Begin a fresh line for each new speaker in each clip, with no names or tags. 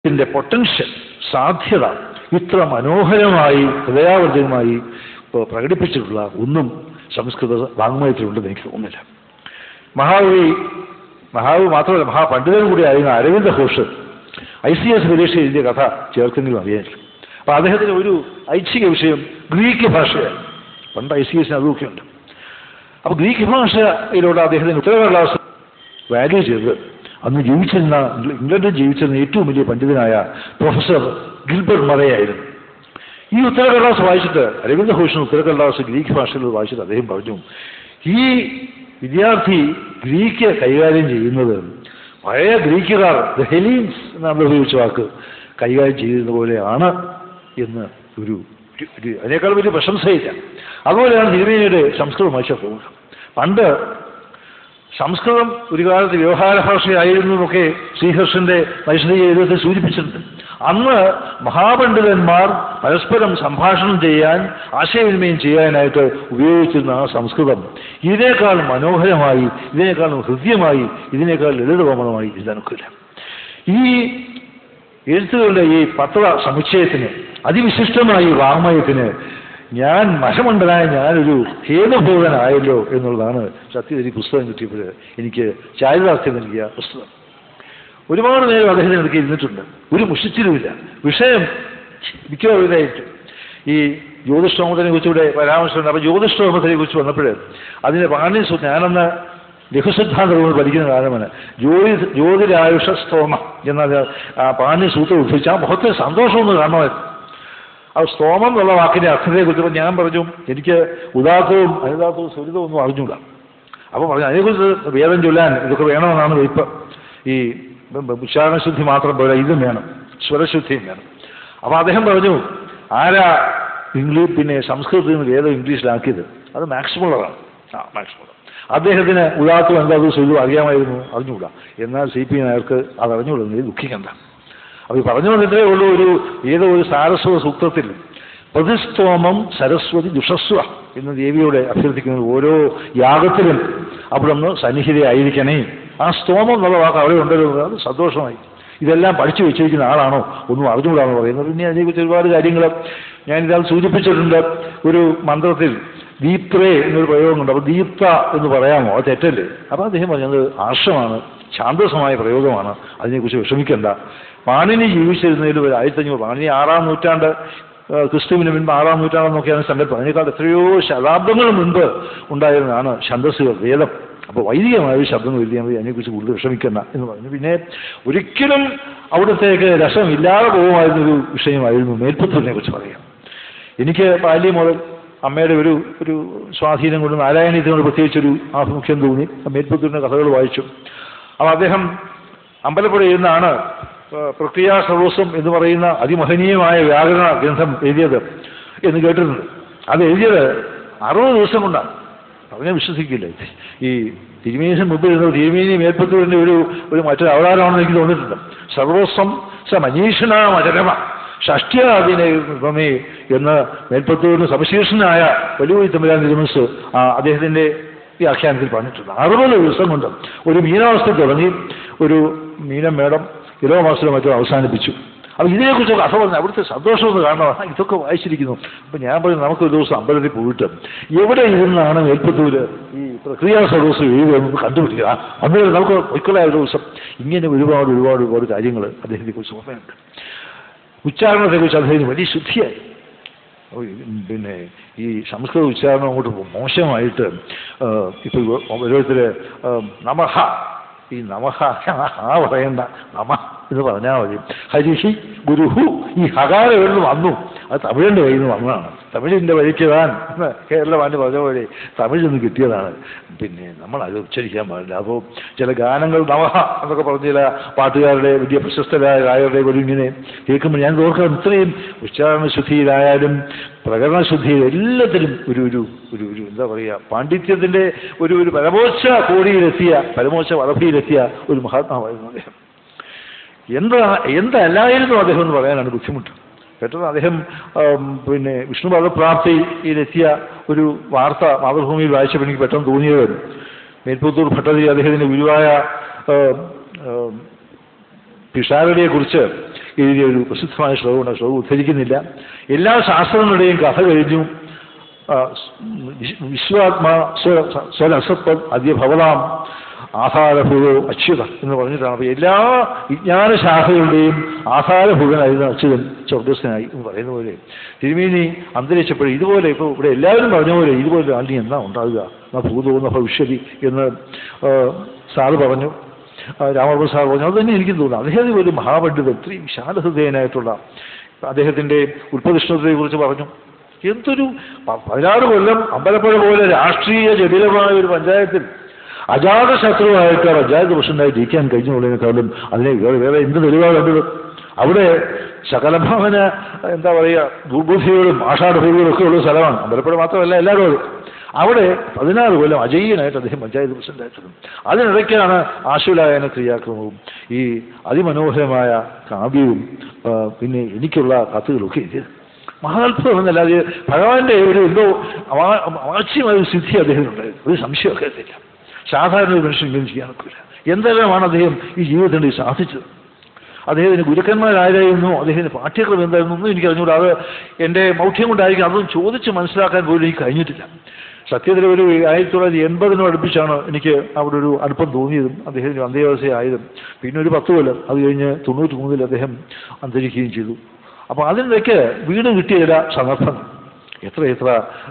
ഇതിൻ്റെ പൊട്ടൻഷ്യൽ സാധ്യത ഇത്ര മനോഹരമായി ഹൃദയാവർജനമായി ഇപ്പോൾ പ്രകടിപ്പിച്ചിട്ടുള്ള ഒന്നും സംസ്കൃത വാങ്മയത്തിലുണ്ടെന്ന് എനിക്ക് തോന്നുന്നില്ല മഹാകവി മഹാകവി മാത്രമല്ല മഹാപണ്ഡിതൻ കൂടി ആയിരുന്ന Aravinda Ghosh I C S പരീക്ഷ എഴുതിയ കഥ ചേർത്തെങ്കിലും അറിയാനില്ല അപ്പോൾ അദ്ദേഹത്തിന് ഒരു ഐച്ഛിക വിഷയം ഗ്രീക്ക് ഭാഷയാണ് പണ്ട് ഐ സി എസിന് അതുമൊക്കെ ഉണ്ട് അപ്പോൾ ഗ്രീക്ക് ഭാഷയിലൂടെ അദ്ദേഹത്തിന് ഉത്തരവ് ക്ലാസ് വാല്യൂ ചെയ്ത് അന്ന് ജീവിച്ചിരുന്ന ഇംഗ്ലണ്ടിൽ ജീവിച്ചിരുന്ന ഏറ്റവും വലിയ പണ്ഡിതനായ പ്രൊഫസർ ഗിൽബർട്ട് മറയായിരുന്നു ഈ ഉത്തരകടലാസ് വായിച്ചിട്ട് അരവിന്ദ ഘോഷൻ ഉത്തരകടലാസ് ഗ്രീക്ക് ഭാഷയിൽ വായിച്ചിട്ട് അദ്ദേഹം പറഞ്ഞു ഈ വിദ്യാർത്ഥി ഗ്രീക്ക് കൈകാര്യം ചെയ്യുന്നത് പഴയ ഗ്രീക്കുകാർ ദ ഹെലീൻസ് എന്നാണ് ഉപയോഗിച്ച വാക്ക് കൈകാര്യം ചെയ്യുന്നത് പോലെയാണ് എന്ന് ഒരു ഒരു- ഒരു അതിനേക്കാൾ വലിയ പ്രശംസയില്ല അതുപോലെയാണ് തിരുമേനിയുടെ സംസ്കൃതം വായിച്ച പ്രമുഖം പണ്ട് സംസ്കൃതം ഒരു കാലത്ത് വ്യവഹാര ഭാഷയായിരുന്നു എന്നൊക്കെ ശ്രീകൃഷ്ണന്റെ നൈഷധീയ എഴുതത്തിൽ സൂചിപ്പിച്ചിട്ടുണ്ട് അന്ന് മഹാപണ്ഡിതന്മാർ പരസ്പരം സംഭാഷണം ചെയ്യാൻ ആശയവിനിമയം ചെയ്യാനായിട്ട് ഉപയോഗിച്ചിരുന്ന ആ സംസ്കൃതം ഇതിനേക്കാൾ മനോഹരമായി ഇതിനേക്കാൾ ഹൃദ്യമായി ഇതിനേക്കാൾ ലളിതവമണമായി എഴുതാനൊക്കില്ല ഈ എഴുത്തുകളുടെ ഈ പത്ര സമുച്ചയത്തിന് അതിവിശിഷ്ടമായ ഈ വാങ്മയത്തിന് ഞാൻ മഷമണ്ഡനായ ഞാനൊരു ഹേതുഭോഗനായല്ലോ എന്നുള്ളതാണ് സത്യത്തിൽ ഈ പുസ്തകം കിട്ടിയപ്പോൾ എനിക്ക് ചാരിതാർത്ഥ്യം നൽകിയ പുസ്തകം ഒരുപാട് നേരം അദ്ദേഹത്തിന് ഇടയ്ക്ക് ഇരുന്നിട്ടുണ്ട് ഒരു മുഷിച്ചിലുമില്ല വിഷയം മിക്കവാറും ഇതായിട്ട് ഈ ജ്യോതിഷോമത്തിനെ കുറിച്ചുകൂടെ പരാമർശമുണ്ട് അപ്പോൾ ജ്യോതിഷോമത്തിനെ കുറിച്ച് വന്നപ്പോൾ അതിൻ്റെ പാണ്ഡ്യ സൂ- ഞാനന്ന് ലഘുസിദ്ധാന്തങ്ങൾ പഠിക്കുന്ന കാലമാണ് ജ്യോതി ജ്യോതിരായുഷ സ്തോമ എന്നാൽ ആ പാണ്ഡ്യ സൂത്രം ഉദ്ഭവിച്ച ആ മുഖത്തെ സന്തോഷമൊന്ന് കാണണമായിരുന്നു ആ സ്തോമം എന്നുള്ള വാക്കിന്റെ അർത്ഥത്തെ കുറിച്ചപ്പോൾ ഞാൻ പറഞ്ഞു എനിക്ക് ഉദാത്തവും അനുദാത്തവും സ്വരിതവും ഒന്നും അറിഞ്ഞൂടാ അപ്പോൾ പറഞ്ഞു അതിനെക്കുറിച്ച് വേദം ചൊല്ലാൻ ഇതൊക്കെ വേണമെന്നാണ് വെയ്പ്പ് ഈ ഉച്ചാരണശുദ്ധി മാത്രം പോരാ ഇതും വേണം സ്വരശുദ്ധിയും വേണം അപ്പോൾ അദ്ദേഹം പറഞ്ഞു ആരാ ഇംഗ്ലീഷ് പിന്നെ സംസ്കൃതത്തിൽ നിന്ന് വേദം ഇംഗ്ലീഷിലാക്കിയത് അത് മാക്സ് മുള്ളറാണ് ആ മാക്സ് മുള്ളർ അദ്ദേഹത്തിന് ഉദാത്തം എന്താ അത് സ്വരിതം അറിയാമായിരുന്നു അറിഞ്ഞുകൂടാ എന്നാൽ സി പി നായർക്ക് അത് അറിഞ്ഞുകൂടുന്നതിൽ ദുഃഖിക്കണ്ട അപ്പോൾ ഈ പറഞ്ഞു വന്നിട്ടേ ഉള്ളൂ ഒരു ഏതോ ഒരു സാരസ്വത സൂക്തത്തിൽ പ്രതിസ്തോമം സരസ്വതി ദുഷസ്വ എന്ന് ദേവിയോട് അഭ്യർത്ഥിക്കുന്നത് ഓരോ യാഗത്തിലും അവിടെ നിന്ന് സന്നിഹിതയായിരിക്കണേ ആ സ്തോമം എന്നുള്ള വാക്ക് അവിടെ ഉണ്ടല്ലോ അത് സന്തോഷമായി ഇതെല്ലാം പഠിച്ചു വെച്ചിരിക്കുന്ന ആളാണോ ഒന്നും അറിഞ്ഞുകൂടാന്ന് പറയുന്നത് പിന്നെ അതിനെക്കുറിച്ച് ഒരുപാട് കാര്യങ്ങൾ ഞാൻ ഇതാൽ സൂചിപ്പിച്ചിട്ടുണ്ട് ഒരു മന്ത്രത്തിൽ ദീപ്ത്രേ എന്നൊരു പ്രയോഗമുണ്ട് അപ്പോൾ ദീപ്ത എന്ന് പറയാമോ അത് തെറ്റല്ലേ അപ്പോൾ അദ്ദേഹം പറഞ്ഞത് ആർഷമാണ് ശാന്തസമായ പ്രയോഗമാണ് അതിനെക്കുറിച്ച് വിഷമിക്കണ്ട പാണിനി ജീവിച്ചിരുന്നതിൽ ഒരു ആയിരത്തഞ്ഞൂറ് പാണിനി ആറാം നൂറ്റാണ്ട് ആ, ക്രിസ്തുവിന് മുൻപ് ആറാം നൂറ്റാണ്ടെന്നൊക്കെയാണ് സങ്കല്പം അതിനേക്കാൾ എത്രയോ ശതാബ്ദങ്ങൾ മുൻപ് ഉണ്ടായിരുന്നതാണ് ഛന്ദസ്സുകൾ വേദം അപ്പോൾ വൈദികമായ ഒരു ശബ്ദം എഴുതിയാൽ മതി അതിനെക്കുറിച്ച് കൂടുതൽ വിഷമിക്കണ്ട എന്ന് പറഞ്ഞു പിന്നെ ഒരിക്കലും അവിടത്തേക്ക് രസമില്ലാതെ പോകുമായിരുന്നൊരു വിഷയമായിരുന്നു മേൽപ്പത്തൂരിനെ കുറിച്ച് പറയാം എനിക്ക് ബാല്യം മുതൽ അമ്മയുടെ ഒരു ഒരു സ്വാധീനം കൊണ്ട് നാരായണീയത്തിനോട് പ്രത്യേകിച്ചൊരു ആഭിമുഖ്യം തോന്നി മേൽപ്പത്തൂരിൻ്റെ കഥകൾ വായിച്ചു അപ്പോൾ അദ്ദേഹം അമ്പലപ്പുഴ ഇരുന്നാണ് പ്രക്രിയാ സർവസ്വം എന്ന് പറയുന്ന അതിമഹനീയമായ വ്യാകരണ ഗ്രന്ഥം എഴുതിയത് എന്ന് കേട്ടിട്ടുണ്ട് അത് എഴുതിയത് അറുപത് ദിവസം കൊണ്ടാണ് പറഞ്ഞാൽ വിശ്വസിക്കില്ല ഈ തിരുമേനിന് മുമ്പ് ഇരുന്ന തിരുമേനി മേൽപ്പത്തൂരിൻ്റെ ഒരു ഒരു മറ്റൊരു അവതാരമാണെന്ന് എനിക്ക് തോന്നിയിട്ടുണ്ട് സർവസ്വം സ മനീഷണ മചരമ ഷഷ്ട്യാദിനെ എന്ന് മേൽപ്പത്തൂരിന് സവിശേഷനായ വലിയ തമ്പുരാൻ തിരുമസ് അദ്ദേഹത്തിൻ്റെ ഈ ആഖ്യാനത്തിൽ പറഞ്ഞിട്ടുണ്ട് അറുപത് ദിവസം കൊണ്ട് ഒരു മീനാവസ്ഥ തുടങ്ങി ഒരു മീനം മേടം ഇലോ മാസത്തിലോ മറ്റോ അവസാനിപ്പിച്ചു അപ്പോൾ ഇതിനെക്കുറിച്ച് കഥ പറഞ്ഞു അവിടുത്തെ സന്തോഷം ഒന്ന് കാണണം ആ, ഇതൊക്കെ വായിച്ചിരിക്കുന്നു അപ്പം ഞാൻ പറഞ്ഞു നമുക്ക് ഒരു ദിവസം അമ്പലത്തിൽ പോയിട്ട് എവിടെ ഇരുന്നാണ് മേൽപ്പത്തൂര് ഈ പ്രക്രിയാ സർവീസ് എഴുതുന്നത് കണ്ടുപിടിക്കുക ആ, അന്ന് നമുക്ക് ഒരിക്കലായ ഒരു ദിവസം ഇങ്ങനെ ഒരുപാട് ഒരുപാട് ഒരുപാട് കാര്യങ്ങൾ അദ്ദേഹത്തെ കുറിച്ച് ഓർമ്മയുണ്ട് ഉച്ചാരണത്തെക്കുറിച്ച് അദ്ദേഹത്തിന് വലിയ ശുദ്ധിയായി ഓ, ഈ പിന്നെ ഈ സംസ്കൃത ഉച്ചാരണം അങ്ങോട്ട് മോശമായിട്ട് ഇപ്പോൾ ഓരോരുത്തർ നമഹ ഈ നമഹ ആ പറയണ്ട നമ എന്ന് പറഞ്ഞാൽ മതി ഹരിഹി ഗുരുഹു ഈ ഹകാര എവിടെ നിന്ന് വന്നു അത് തമിഴിൻ്റെ കയ്യിൽ നിന്ന് വന്നതാണ് തമിഴിൻ്റെ വഴിക്ക് താൻ എന്ന് കേരളമാൻ്റെ പറഞ്ഞ പോലെ തമിഴിൽ നിന്ന് കിട്ടിയതാണ് പിന്നെ നമ്മൾ അത് ഉച്ചരിക്കാൻ പാടില്ല അപ്പോൾ ചില ഗാനങ്ങൾ നവഹ എന്നൊക്കെ പറഞ്ഞ ചില പാട്ടുകാരുടെ വലിയ പ്രശസ്തരായ ഗായകരുടെ ഒരു ഇങ്ങനെ കേൾക്കുമ്പോൾ ഞാൻ ഓർക്കാം ഇത്രയും ഉച്ചാരണ ശുദ്ധിയിലായാലും പ്രകടന ശുദ്ധിയിൽ എല്ലാത്തിലും ഒരു ഒരു ഒരു ഒരു എന്താ പറയുക പാണ്ഡിത്യത്തിൻ്റെ ഒരു ഒരു പരമോച്ച കോടിയിലെത്തിയ പരമോച്ച വളർച്ചയിലെത്തിയ ഒരു മഹാത്മാവായിരുന്നു അദ്ദേഹം എന്താ എന്തല്ലായിരുന്നു അദ്ദേഹം എന്ന് പറയാനാണ് ബുദ്ധിമുട്ട് പെട്ടെന്ന് അദ്ദേഹം ആം, പിന്നെ വിഷ്ണു പദപ്രാപ്തിയിലെത്തിയ ഒരു വാർത്ത മാതൃഭൂമിയിൽ വായിച്ചപ്പോൾ എനിക്ക് പെട്ടെന്ന് തോന്നിയത് മേൽപ്പത്തൂർ ഭട്ടതിരി അദ്ദേഹത്തിൻ്റെ ഗുരുവായ പിഷാരടിയെ കുറിച്ച് എഴുതിയ ഒരു പ്രസിദ്ധമായ ശ്ലോകമുണ്ട് ആ ശ്ലോകം ഉദ്ധരിക്കുന്നില്ല എല്ലാ ശാസ്ത്രങ്ങളുടെയും കഥ കഴിഞ്ഞു ആ, വിശ്- വിശ്വാത്മാ സ്വ- സ്വരസത്വം അദ്യ ഭവതാം ആധാരഭൂതോ അച്യുത എന്ന് പറഞ്ഞിട്ടാണ് അപ്പോൾ എല്ലാ വിജ്ഞാന ശാഖകളുടെയും ആധാരഭൂതനായിരുന്നു അച്യുതൻ സ്വർഗസ്ഥനായി എന്ന് പറയുന്ന പോലെ തിരുമേനി അന്തരിച്ചപ്പോൾ ഇതുപോലെ ഇപ്പോൾ ഇവിടെ എല്ലാവരും പറഞ്ഞ പോലെ ഇതുപോലെ ആണ്ടി എന്നാ ഉണ്ടാകുക എന്നാ ഭൂതോ എന്ന ഭവിഷ്യതി എന്ന് ആ, സാറ് പറഞ്ഞു ആ, രാമവർമ്മ സാർ പറഞ്ഞു അത് തന്നെ എനിക്കും തോന്നുന്നു അദ്ദേഹം ഒരു മഹാപണ്ഡിതൻ ഇത്രയും വിശാലഹൃദയനായിട്ടുള്ള അദ്ദേഹത്തിൻ്റെ ഉൽപ്പതിഷ്ണത്തെ കുറിച്ച് പറഞ്ഞു എന്തൊരു പ- പതിനാറ് കൊല്ലം അമ്പലപ്പുഴ പോലെ രാഷ്ട്രീയ ജടിലമായ ഒരു പഞ്ചായത്തിൽ അജാത ശത്രുവായിട്ട് ആ പഞ്ചായത്ത് പ്രസിഡന്റായി ജയിക്കാൻ കഴിഞ്ഞുള്ളതിനേക്കാളും അതിനെ വേറെ വേറെ എന്ത് തെളിവാണ് കണ്ടത് അവിടെ ശകലഭാവന എന്താ പറയുക ദുർബുദ്ധികളും ആഷാഢഭൂതികളും ഒക്കെ ഉള്ള സ്ഥലമാണ് അമ്പലപ്പുഴ മാത്രമല്ല എല്ലാവരും അത് അവിടെ പതിനാറ് കൊല്ലം അജയ്യനായിട്ട് അദ്ദേഹം പഞ്ചായത്ത് പ്രസിഡന്റായിട്ടുണ്ട് അതിനിടയ്ക്കാണ് ആശുലായന ക്രിയാക്രമവും ഈ അതിമനോഹരമായ കാവ്യവും ആ, പിന്നെ എനിക്കുള്ള കത്തുകളൊക്കെ എഴുതിയത് മഹാത്ഭുതം എന്നല്ലാതെ ഭഗവാന്റെ ഒരു എന്തോ അവാ- അവാച്യമായ ഒരു സിദ്ധി അദ്ദേഹത്തിനുണ്ടായിരുന്നു ഒരു സംശയമൊക്കെ ഇല്ല സാധാരണ ഒരു മനുഷ്യൻ ഇങ്ങനെ ചെയ്യാൻ ഒക്കില്ല എന്തെല്ലാമാണ് അദ്ദേഹം ഈ ജീവിതത്തിൽ സാധിച്ചത് അദ്ദേഹത്തിന് ഗുരുക്കന്മാരായിരുന്നു അദ്ദേഹത്തിന് പാഠ്യക്രമം എന്തായിരുന്നു ഒന്നും എനിക്ക് അറിഞ്ഞുകൂടാ അത് എൻ്റെ മൗഢ്യം കൊണ്ടായിരിക്കും അതൊന്നും ചോദിച്ച് മനസ്സിലാക്കാൻ പോലും എനിക്ക് കഴിഞ്ഞിട്ടില്ല സത്യത്തിൽ ഒരു ആയിരത്തി തൊള്ളായിരത്തി എൺപതിനോട് അടുപ്പിച്ചാണ് എനിക്ക് അവിടെ ഒരു അടുപ്പം തോന്നിയതും അദ്ദേഹത്തിന് അന്ത്യവസ്ഥയായതും പിന്നെ ഒരു പത്ത് കൊല്ലം അത് കഴിഞ്ഞ് തൊണ്ണൂറ്റി മൂന്നിൽ അദ്ദേഹം അന്തരിക്കുകയും ചെയ്തു അപ്പോൾ അതിനിടയ്ക്ക് വീട് കിട്ടിയ ചില സന്ദർഭങ്ങൾ എത്ര എത്ര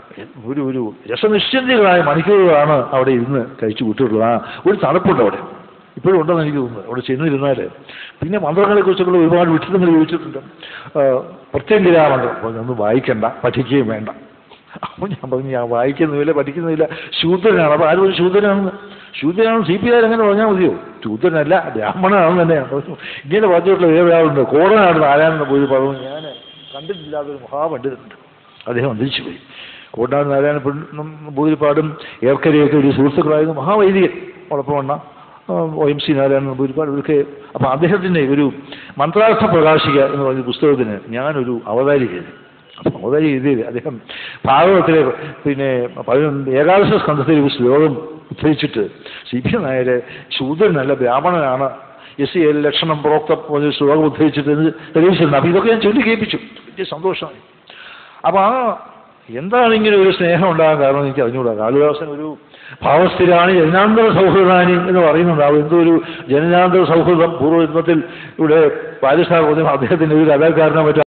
ഒരു ഒരു രസനിശ്ചിന്തകളായ മണിക്കൂറുകളാണ് അവിടെ ഇരുന്ന് കഴിച്ചു കൂട്ടിയിട്ടുള്ളത് ആ ഒരു തണുപ്പുണ്ട് അവിടെ ഇപ്പോഴും ഉണ്ടെന്ന് എനിക്ക് തോന്നുന്നു അവിടെ ചെന്നിരുന്നാൽ പിന്നെ മന്ത്രങ്ങളെ കുറിച്ചൊക്കെ ഒരുപാട് വിട്ടിത്തങ്ങൾ ചോദിച്ചിട്ടുണ്ട് ആ, പ്രത്യേക മന്ത്രം അപ്പോൾ ഒന്നും വായിക്കണ്ട പഠിക്കുകയും വേണ്ട അപ്പോൾ ഞാൻ പറഞ്ഞു ഞാൻ വായിക്കുന്നുമില്ല പഠിക്കുന്നുമില്ല ശൂദ്രനാണ് അപ്പോൾ ആരും ഒരു ശൂദ്രനാണെന്ന് ശൂദ്രനാണ് സി പി ആർ എങ്ങനെ പറഞ്ഞാൽ മതിയോ ശൂദ്രനല്ല ബ്രാഹ്മണനാണെന്ന് തന്നെയാണ് പറഞ്ഞു ഇങ്ങനെ പറഞ്ഞിട്ടുള്ള വേറെ ആളുണ്ട് കോടനാട് നാരായണൻ പോയി പറഞ്ഞു ഞാൻ കണ്ടിട്ടില്ലാത്തൊരു മഹാപണ്ഡിതനുണ്ട് അദ്ദേഹം അന്തരിച്ചു പോയി കോട്ടാട് നാരായണ ഭൂരിപ്പാടും ഏർക്കരയൊക്കെ ഒരു സുഹൃത്തുക്കളായിരുന്നു മഹാവൈദികൻ Ulappamanna O M C Narayanan Bhuripad ഇവർക്ക് അപ്പം അദ്ദേഹത്തിൻ്റെ ഒരു മന്ത്രാർത്ഥ പ്രകാശിക എന്ന് പറഞ്ഞ പുസ്തകത്തിന് ഞാനൊരു അവതാരിക എഴുതി അപ്പം അവതാരിക എഴുതിയത് അദ്ദേഹം ഭാഗവതത്തിലെ പിന്നെ പതിനൊന്ന് ഏകാദശ സ്കന്ധത്തിലെ ഒരു ശ്ലോകം ഉദ്ധരിച്ചിട്ട് സി പി നായരെ ശൂദ്രനല്ല ബ്രാഹ്മണനാണ് എസ് സി ലക്ഷണം പ്രോക്തം ഒരു ശ്ലോകം ഉദ്ധരിച്ചിട്ട് ഇത് തെളിയിച്ചിട്ടുണ്ട് അപ്പം ഇതൊക്കെ ഞാൻ ചൊല്ലി കേൾപ്പിച്ചു വലിയ സന്തോഷമായി അപ്പം ആ എന്താണ് ഇങ്ങനെ ഒരു സ്നേഹം ഉണ്ടാകാൻ കാരണം എനിക്ക് അറിഞ്ഞുകൂടാ കാളിദാസൻ ഒരു ഭാവസ്ഥിരാണി ജനനാന്തര സൗഹൃദാനി എന്ന് പറയുന്നുണ്ടാവും എന്തോ ഒരു ജനനാന്തര സൗഹൃദം പൂർവ്വജന്മത്തിൽ ഇവിടെ പാരിസ്ഥാ അദ്ദേഹത്തിൻ്റെ ഒരു കഥാകാരനെ മറ്റു